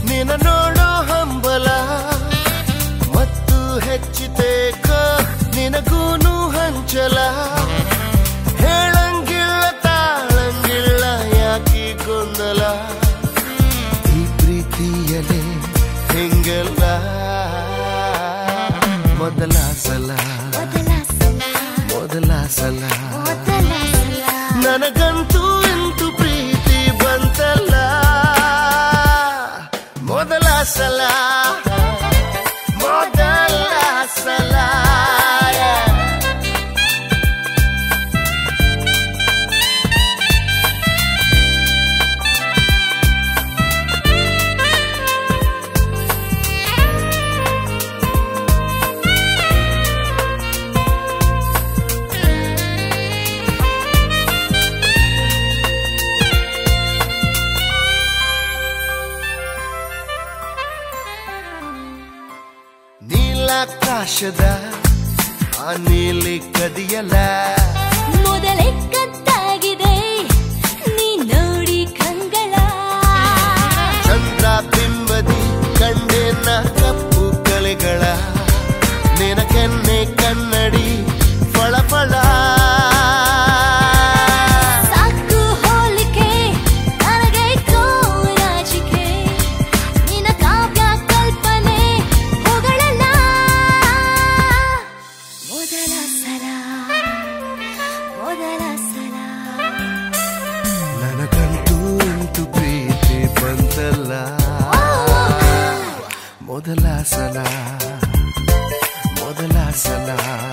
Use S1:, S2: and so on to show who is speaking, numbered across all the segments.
S1: ನಿನ ನೋಡೋ ಹಂಬಲ ಮತ್ತು ಹೆಚ್ಚಿತೇಕ ನಿನಗೂನು ಹಂಚಲ ಹೇಳಂಗಿಲ್ಲ ತಾಳಂಗಿಲ್ಲ ಯಾಕಿ ಗೊಂದಲ ಈ ಪ್ರೀತಿಯಲೇ ಹೆಂಗೆಲ್ಲ ಮೊದಲ ಸಲ
S2: ಮೊದಲ ಸಲ
S1: ಮೊದಲ ಸಲ
S2: ಮೊದಲ ಸಲ
S1: ನನಗಂತೂ ಇಂತು ಪ್ರೀತಿ ಬಂತಲ್ಲ ಮೊದಲ ಸಲ ಮೊದಲ ಸಲ ನೀಲಾಕಾಶದ ಆ ನೀಲಿ ಕದಿಯಲ
S2: ಮೊದಲೇ ಕತ್ತಾಗಿದೆ ನೀ ನೋಡಿ ಕಂಗಳ
S1: ಚಂದ್ರ ಬಿಂಬದಿ ಕಂಡೆನ ಕಪ್ಪು ಕಲೆಗಳ ನಿನ ಕೆನ್ನೆ ಕನ್ನಡಿ ಫಳ ಫಳ
S2: ಸಾಕು ಹೋಲಿಕೆ ನನಗೆ ಕೋರಾಜಿಕೆ ನಿನ್ನ ಕಾವ್ಯ ಕಲ್ಪನೆ ಹೊಗಳಲ್ಲ ಮೊದಲ ಸಲ ಮೊದಲ ಸಲ
S1: ನನಗಂತೂ ಇಂತು ಪ್ರೀತಿ ಬಂತಲ್ಲ ಮೊದಲ ಸಲ ಮೊದಲ ಸಲ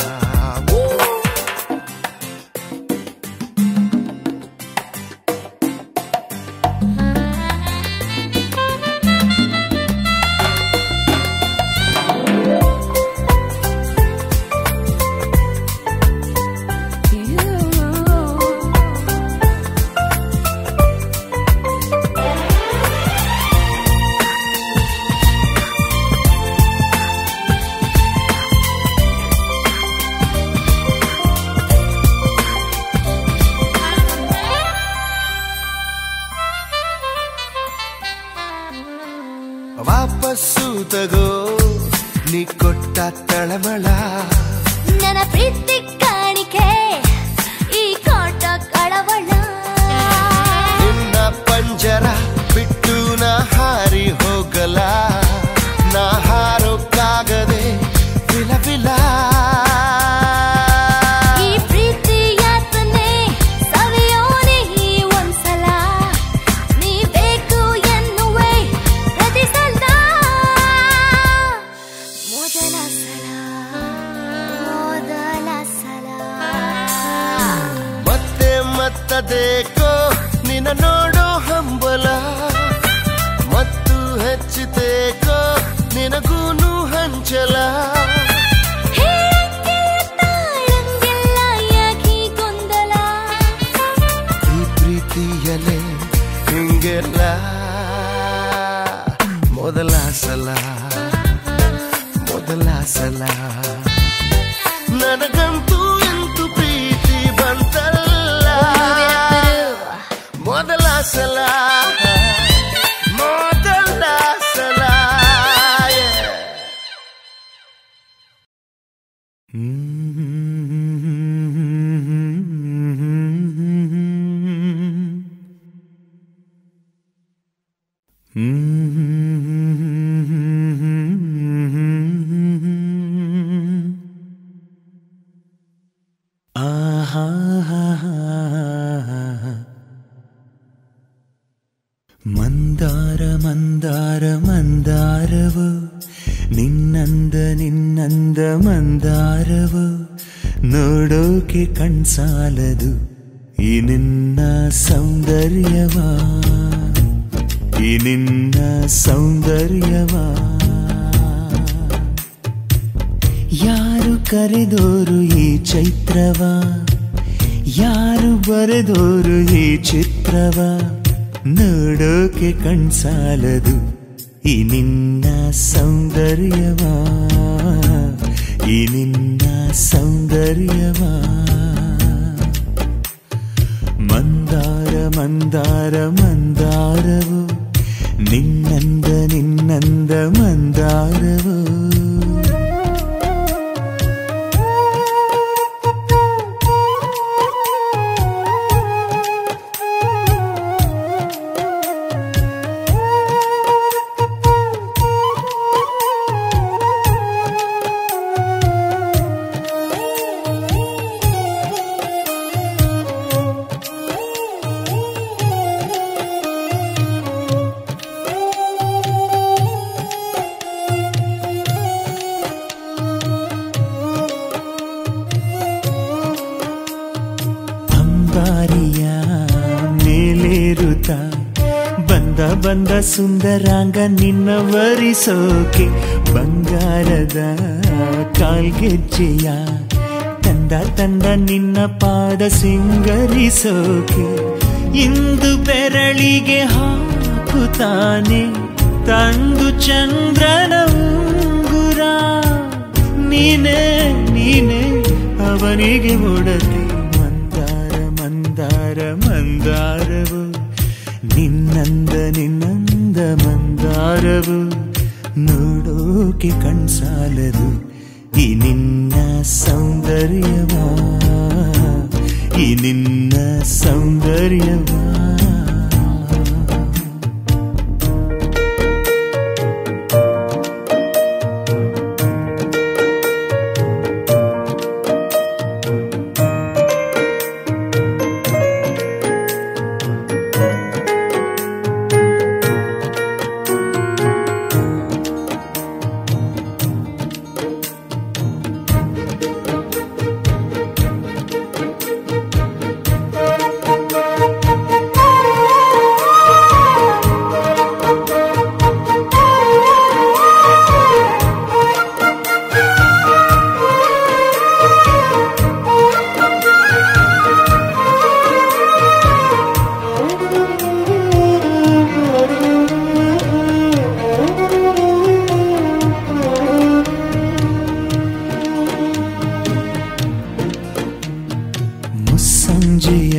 S1: ವಾಪಸ್ಸು ತಗೋ ನೀ ಕೊಟ್ಟ ತಳಮಳ
S2: ನನ್ನ ಪ್ರೀತಿ ಕಾಣಿಕೆ ಈ ಕಾಟ ಕಳವಳ
S1: ನಿನ್ನ ಪಂಜರ ಬಿಟ್ಟು ನಾ ಹಾರಿ ಹೋಗಲ ನಾ ಹಾರೋಕ್ಕಾಗದೆ ವಿಲ ವಿಲ
S2: ಈ ಪ್ರೀತಿ ಯಾತನೆ ಸವಿಯೋನೆ ಈ ಒಂದ್ಸಲ ನೀ ಬೇಕು ಎನ್ನುವೆ ಪ್ರತಿ ಸಲ ಮೊದಲ ಸಲ ಮೊದಲ ಸಲ
S1: ಮತ್ತೆ ಮತ್ತದೇಕೋ ನಿನ್ನ ನೋಡೋ ಹಂಬಲ ಮತ್ತು ಹೆಚ್ಚಿತೇಕೋ ನಿನಗೂನು ಹಂಚಲ
S2: ಹೇಳಂಗಿಲ್ಲ ತಾಳಂಗಿಲ್ಲ ಯಾಕೀ ಗೊಂದಲ
S1: ಈ ಪ್ರೀತಿಯಲೇ ಹಿಂಗೆಲ್ಲ ಮೊದಲ ಸಲ ಮೊದಲ ಸಲ ನನಗಂತೂ ಇಂತು ಪ್ರೀತಿ ಬಂತಲ್ಲ ಮೊದಲ ಸಲ ಮೊದಲ ಸಲ
S3: ಮಂದಾರ ಮಂದಾರ ಮಂದಾರವು ನಿನ್ನಂದ ನಿನ್ನಂದ ಮಂದಾರವು ನೋಡೋಕೆ ಕಣ್ಸಾಲದು ಈ ನಿನ್ನ ಸೌಂದರ್ಯವಾ ಈ ನಿನ್ನ ಸೌಂದರ್ಯವಾ ಯಾರು ಕರೆದೋರು ಈ ಚೈತ್ರವ ಯಾರು ಬರೆದೋರು ಈ ಚಿತ್ರವ ನೋಡೋಕೆ ಕಣ್ಸಾಲದು ಈ ನಿನ್ನ ಸೌಂದರ್ಯವಾ ಈ ನಿನ್ನ ಸೌಂದರ್ಯವಾ ಮಂದಾರ ಮಂದಾರ ಮಂದಾರವು ನಿನ್ನಂದ ನಿನ್ನಂದ ಮಂದಾರವೋ ಅಂಬಾರಿಯ ಮೇಲೇರುತ್ತ ಬಂದ ಬಂದ ಸುಂದರಾಂಗ ನಿನ್ನ ವರಿಸೋಕೆ ಬಂಗಾರದ ಕಾಲ್ಗೆಜ್ಜೆಯ ತಂದ ತಂದ ನಿನ್ನ ಪಾದ ಸಿಂಗರಿಸೋಕೆ ಇಂದು ಬೆರಳಿಗೆ ಹಾಕುತ್ತಾನೆ ತಂದು ಚಂದ್ರನ ಉಂಗುರ ನೀನೇ ನೀನೇ ಅವನಿಗೆ ಒಡತೆ ಮಂದಾರ ಮಂದಾರ ಮಂದಾರವು ನಿನ್ನಂದ ನಿನ್ನಂದ ಮಂದಾರವು ನೋಡೋಕೆ ಕಣ್ಸಾಲದು ಈ ನಿನ್ನ ಸೌಂದರ್ಯವಾ ಈ ನಿನ್ನ ಸೌಂದರ್ಯವಾ ಮುಸ್ಸಂಜೆಯ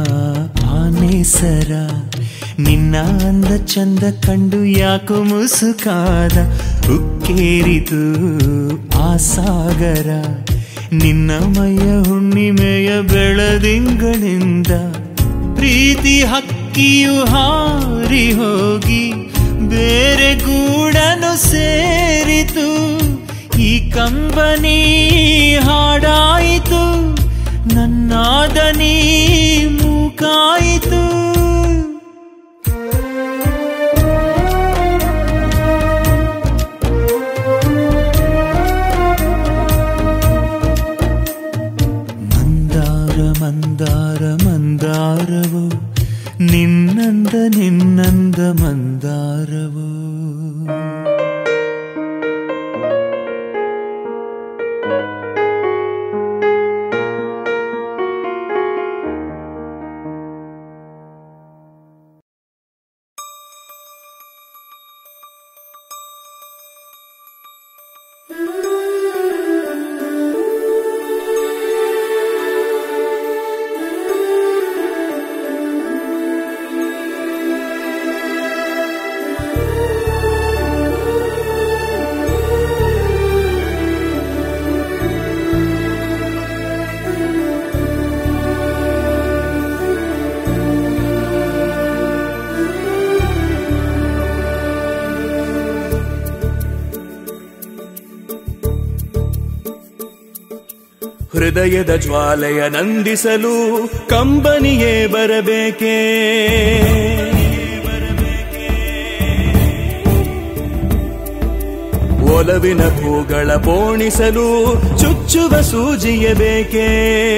S3: ಆನೇಸರ ನಿನ್ನ ಅಂದ ಚಂದ ಕಂಡು ಯಾಕೋ ಮುಸುಕಾದ ಉಕ್ಕೇರಿತು ಆ ಸಾಗರ ನಿನ್ನ ಮೈಯ ಹುಣ್ಣಿಮೆಯ ಬೆಳದಿಂಗಳಿಂದ ಪ್ರೀತಿ ಹಕ್ಕಿಯು ಹಾರಿ ಹೋಗಿ ಬೇರೆ ಗೂಡನು ಸೇರಿತು ಈ ಕಂಬನಿ ಹಾಡಾಯಿತು ನನ್ನಾದನಿ ಮೂಕಾಯಿತು ಮಂದಾರ ಮಂದಾರ ಮಂದಾರವು ನಿನ್ನಂದ ನಿನ್ನಂದ ಮಂದಾರವು
S4: ಹೃದಯದ ಜ್ವಾಲೆಯ ನಂದಿಸಲು ಕಂಬನಿಯೇ ಬರಬೇಕೇ ಒಲವಿನ ಹೂಗಳ ಪೋಣಿಸಲು ಚುಚ್ಚುವ ಸೂಜಿಯ ಬೇಕೇ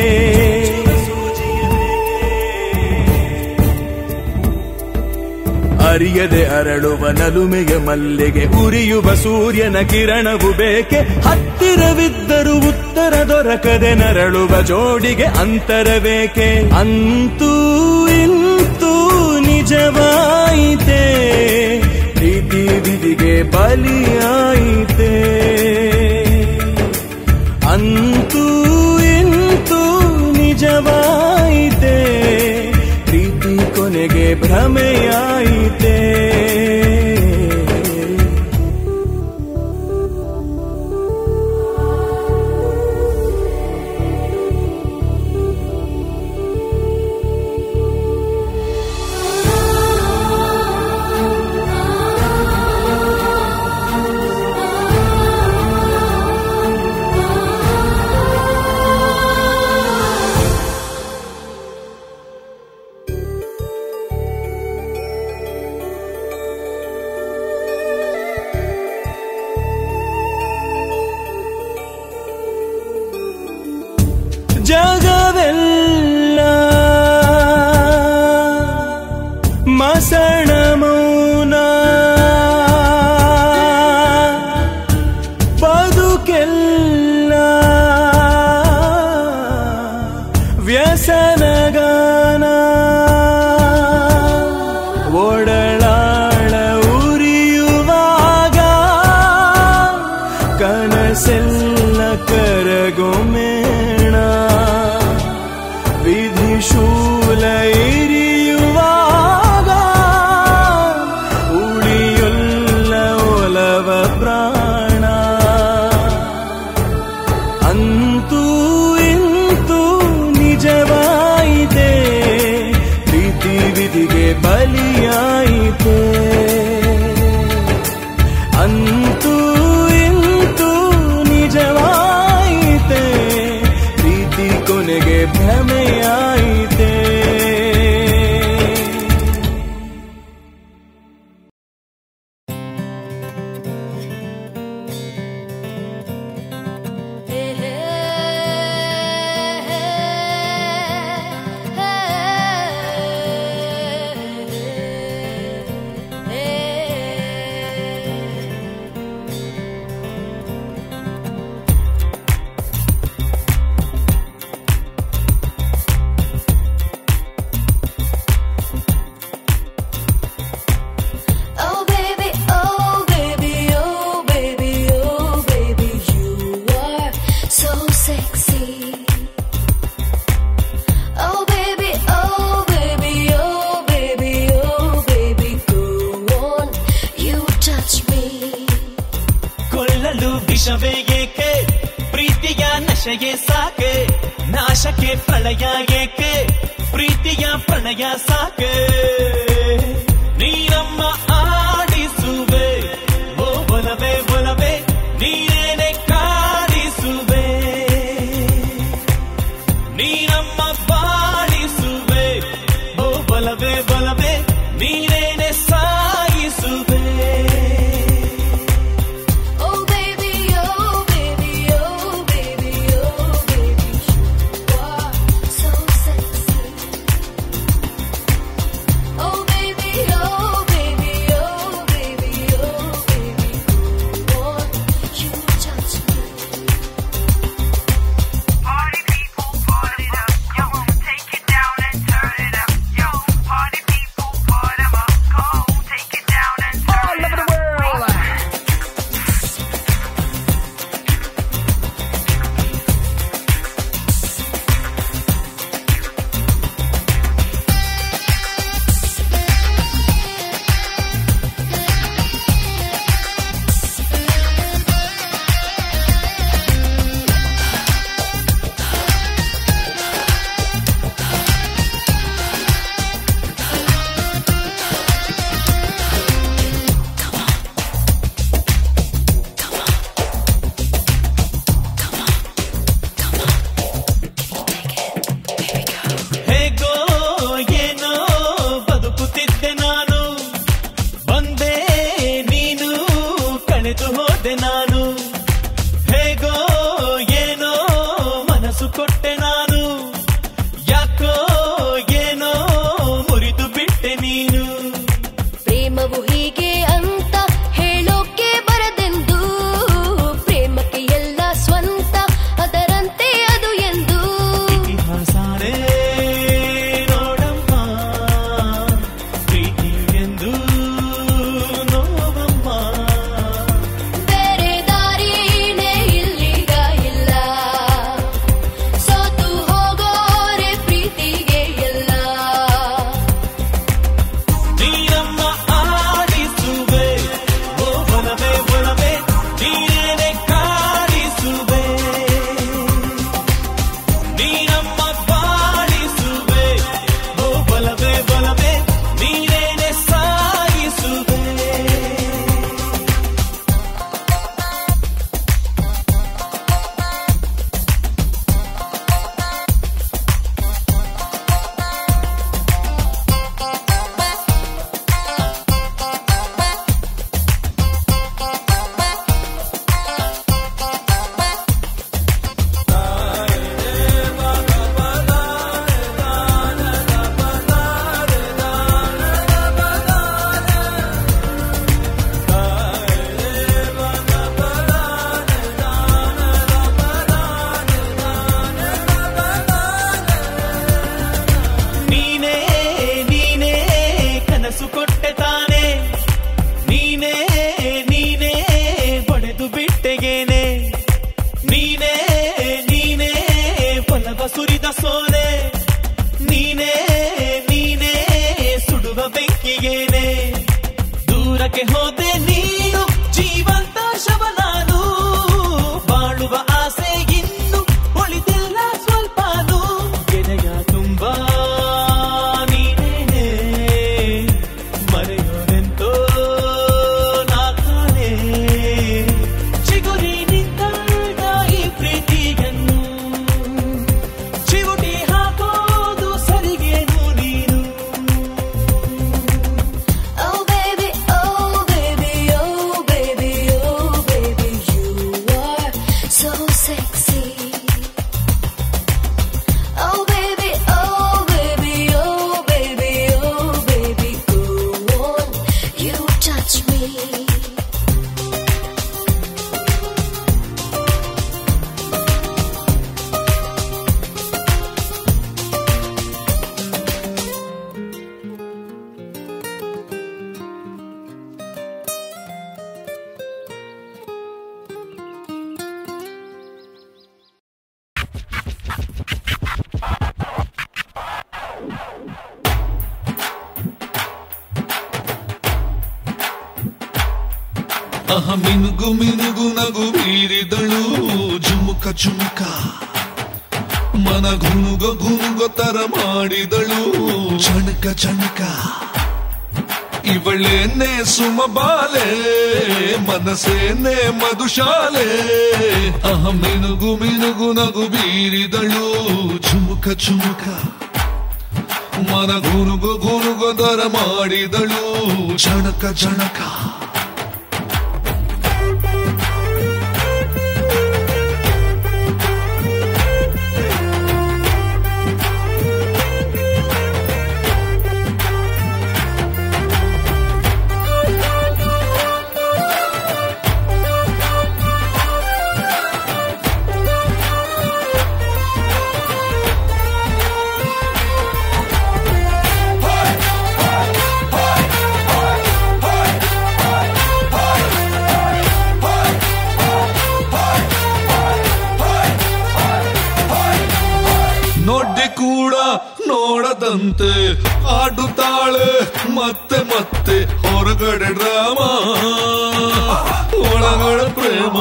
S4: ಅರಿಯದೆ ಅರಳುವ ನಲುಮೆಯ ಮಲ್ಲಿಗೆ ಉರಿಯುವ ಸೂರ್ಯನ ಕಿರಣವು ಬೇಕೆ ಹತ್ತಿರವಿದ್ದರೂ ಉತ್ತರ ದೊರಕದೆ ನರಳುವ ಜೋಡಿಗೆ ಅಂತರ ಬೇಕೆ ಅಂತೂ ಇಂತೂ ನಿಜವಾಯಿತೆ ಪ್ರೀತಿ ವಿಧಿಗೆ ಬಲಿಯಾಯಿತೆ ಅಂತೂ ಇಂತೂ ನಿಜವಾಯಿತೆ ಪ್ರೀತಿ ಕೊನೆಗೆ ಭ್ರಮೆಯಾಯಿತೆ
S5: ವಿಷವೇ ಏಕೆ ಪ್ರೀತಿಯ ನಶೆಯೇ ಸಾಕೆ ನಾಶಕ್ಕೆ ಪ್ರಳಯ ಏಕೆ ಪ್ರೀತಿಯ ಪ್ರಣಯ ಸಾಕೆ ನೀನಮ್ಮ ಆಡಿಸುವೆ ಓ ಬಲವೇ ಬಲವೇ ನೀನೇನೆ ಕಾಡಿಸುವೆ ನೀನಮ್ಮ ಬಾಳಿಸುವೆ ಓ ಬಲವೇ ಬಲವೇ ನೀನೇನೆ ಸಾಗಿಸುವೆ
S2: Oh baby, oh baby, oh baby, oh baby, you are so sexy. Oh baby, oh baby,
S6: ಅಹ ಮಿನುಗು ಮಿನುಗು ನಗು ಬೀರಿದಳು ಜುಮುಕ ಜುಮುಕ ಮನ ಗುನುಗ ಗುನುಗ ತರ ಮಾಡಿದಳು ಚಣಕ ಚಣಕ ಇವಳೇನೆ ಸುಮಬಾಲೆ ಮನಸ್ಸೇನೆ ಮಧುಶಾಲೆ ಅಹ ಮಿನುಗು ಮಿನುಗು ನಗು ಬೀರಿದಳು ಝುಮುಕ ಝುಮುಕ ಮನ ಗುನುಗು ಗುನುಗು ದರ ಮಾಡಿದಳು ಝಣಕ ಝಣಕ ನೊಡ್ಡಿ ಕೂಡ ನೋಡದಂತೆ ಆಡುತ್ತಾಳೆ ಮತ್ತೆ ಮತ್ತೆ ಹೊರಗಡೆ ಡ್ರಾಮ ಒಳಗಡೆ ಪ್ರೇಮ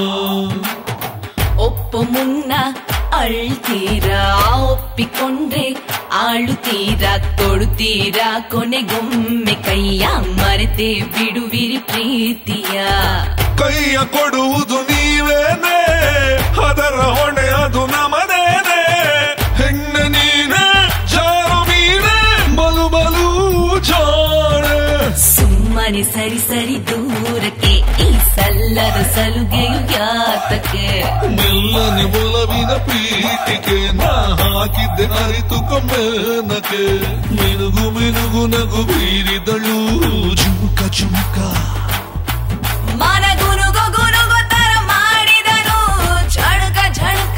S2: ಒಪ್ಪು ಮುನ್ನ ಅಳ್ತೀರಾ ಒಪ್ಪಿಕೊಂಡ್ರೆ ಆಳುತ್ತೀರಾ ಕೊಡುತ್ತೀರಾ ಕೊನೆಗೊಮ್ಮೆ ಕೈಯ ಮರೆತೆ ಬಿಡುವಿರಿ ಪ್ರೀತಿಯ
S6: ಕೈಯ ಕೊಡುವುದು ನೀವೇನೆ ಅದರ ಹೊಣೆ ಅದು ನಮದೇನೆ ಹೆಣ್ಣ ನೀನೆ ಜಾರು ಮೀನೆ ಬಲು ಬಲು ಜಾಣೆ
S2: ಸುಮ್ಮನೆ ಸರಿ ಸರಿ ದೂರಕ್ಕೆ ಈ ಸಲ್ಲದ ಸಲುಗೆಯು ಯಾತಕ್ಕೆ
S6: ಮೆಲ್ಲನೆ ಒಲವಿನ ಪೀಠಿಗೆ ನಾ ಹಾಕಿದ್ದೆ ಅರಿತು ಕಮ್ಮೇನಕ್ಕೆ ಮಿನುಗು ಮಿನುಗು ನಗು ಬೀರಿದಳು ಜುಮುಕ ಜುಮುಕ
S2: ಮನ ಗುನುಗು ಗುನುಗು ತರ ಮಾಡಿದನು ಝಣಕ ಝಣಕ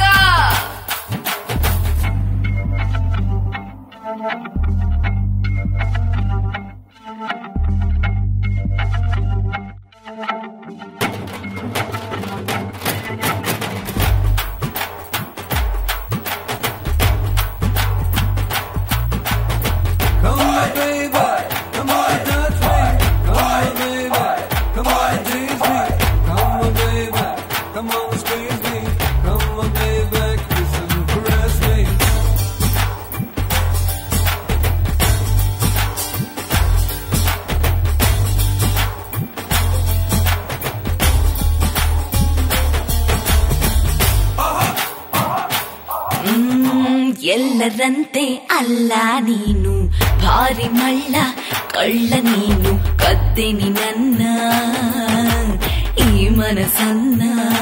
S4: Come on, baby. Come on, touch me. Come on, baby. Come on, tease me. Come on, baby. Come on, squeeze me. Come on, baby. Kiss and caress me.
S2: ಹ್ಮ್, ಎಲ್ಲರಂತೆ ಅಲ್ಲ ನೀನು ಭಾರಿ ಮಳ್ಳ ಕಳ್ಳ ನೀನು ಕದ್ದೆನಿ ನನ್ನ ಈ ಮನಸನ್ನ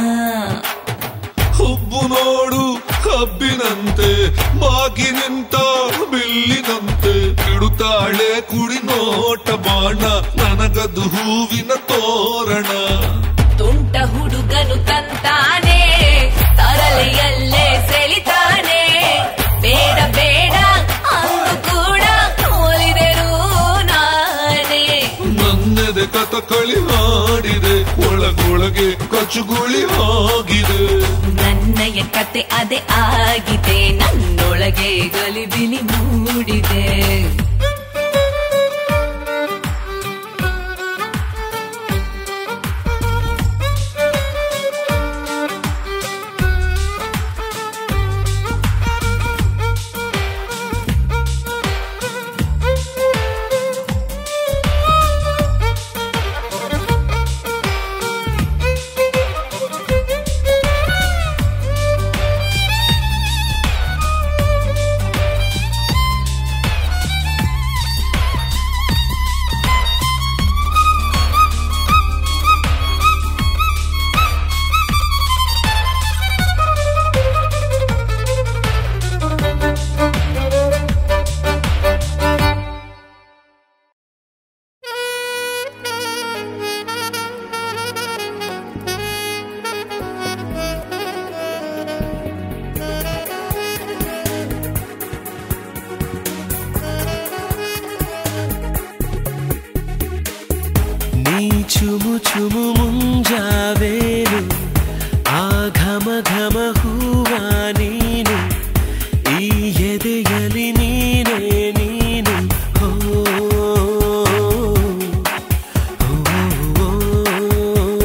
S6: ಹುಬ್ಬು ನೋಡು ಕಬ್ಬಿನಂತೆ ಬಾಗಿ ನಿಂತ ಬಿಲ್ಲಿನಂತೆ ಇಡುತ್ತಾಳೆ ಕುಡಿ ನೋಟ ಬಾಣ ನನಗದು ಹೂವಿನ ತೋರಣ
S2: ತುಂಟ ಹುಡುಗನು ತಂತಾನೆ ತರಲೆಯಲ್ಲೇ ಸೆಳಿತಾನೆ ಬೇಡ ಬೇಡ ಅಂದು ಕೂಡ ಹೋಲಿದರು ನಾನೇ
S6: ನನ್ನೆದೆ ಕಥಕಳಿ ಹಾಡಿದೆ ಒಳಗೊಳಗೆ ಕಚುಗುಳಿ ಆಗಿದೆ
S2: ನನ್ನಯ ಕತೆ ಅದೇ ಆಗಿದೆ ನನ್ನೊಳಗೆ ಗಲಿಬಿಲಿ ಮೂಡಿದೆ
S3: ನೀ ಚುಮು ಚುಮು ಮುಂಜಾವೇನು ಆ ಘಮ ಘಮ ಹೂವ ನೀನು ಈ ಎದೆಯಲಿ ನೀನೇ ನೀನು ಹೋ, ಹೋ, ಹೋ.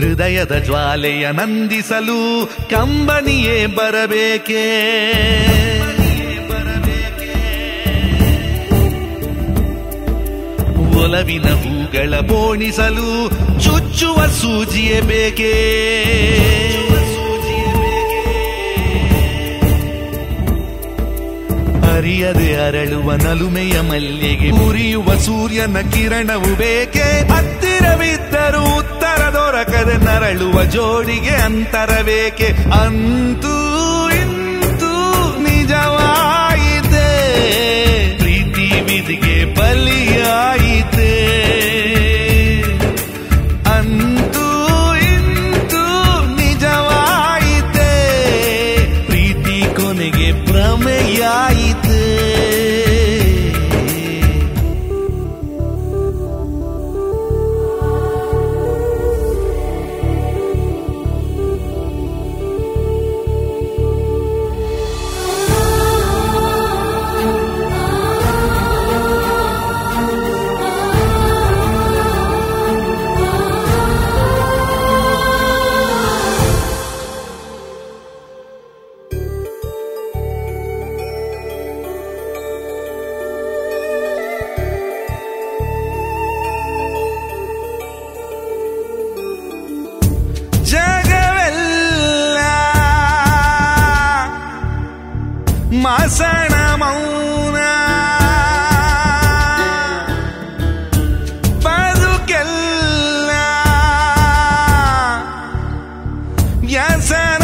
S1: ಹೃದಯದ ಜ್ವಾಲೆಯ ನಂದಿಸಲು ಕಂಬನಿಯೇ ಬರಬೇಕೇ ಒಲವಿನ ಹೂಗಳ ಬೋಣಿಸಲು ಚುಚ್ಚುವ ಸೂಜಿಯೇ ಬೇಕೇ ಅರಿಯದೆ ಅರಳುವ ನಲುಮೆಯ ಮಲ್ಲಿಗೆ ಉರಿಯುವ ಸೂರ್ಯನ ಕಿರಣವು ಬೇಕೆ ಹತ್ತಿರವಿದ್ದರೂ ಉತ್ತರ ದೊರಕದೆ ನರಳುವ ಜೋಡಿಗೆ ಅಂತರ ಬೇಕೆ ಅಂತೂ ಇಂತೂ ನಿಜವಾಯಿತೆ ಪ್ರೀತಿ ವಿಧಿಗೆ ಬಲಿಯಾಯಿತೆ ಅಂತೂ ಇಂತೂ ನಿಜವಾಯಿತೆ ಪ್ರೀತಿ ಕೊನೆಗೆ ಭ್ರಮೆಯಾಯಿತೆ ಜಗವೆಲ್ಲ ಮಸಣ ಮೌನ ಬದುಕೆಲ್ಲ ವ್ಯಸನ